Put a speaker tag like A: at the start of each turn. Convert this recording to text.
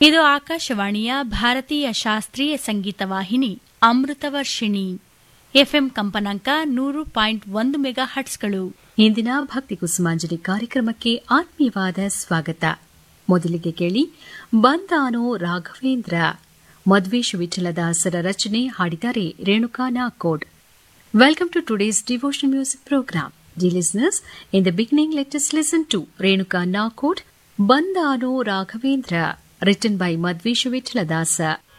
A: ಇದು ಆಕಾಶವಾಣಿಯ ಭಾರತೀಯ ಶಾಸ್ತ್ರೀಯ ಸಂಗೀತ ವಾಹಿನಿ ಅಮೃತವರ್ಷಿಣಿ ಎಫ್ಎಂ ಕಂಪನಾಂಕ ನೂರು ಪಾಯಿಂಟ್ ಒಂದು ಮೆಗಾ ಹಟ್ಸ್ಗಳು
B: ಇಂದಿನ ಭಕ್ತಿ ಕುಸುಮಾಂಜಲಿ ಕಾರ್ಯಕ್ರಮಕ್ಕೆ ಆತ್ಮೀಯವಾದ ಸ್ವಾಗತ ಮೊದಲಿಗೆ ಕೇಳಿ ಬಂದಾನೋ ರಾಘವೇಂದ್ರ ಮಧ್ವೇಶ್ ವಿಠಲದಾಸರ ರಚನೆ ಹಾಡಿದ್ದಾರೆ Renuka Nakod welcome to today's devotion music program the listeners in the beginning let's listen to Renuka Nakod ಬಂದಾನೋ ರಾಘವೇಂದ್ರ ರಿಟನ್ ಬೈ ಮಧ್ವೇಶ್ ವಿಠಲದಾಸ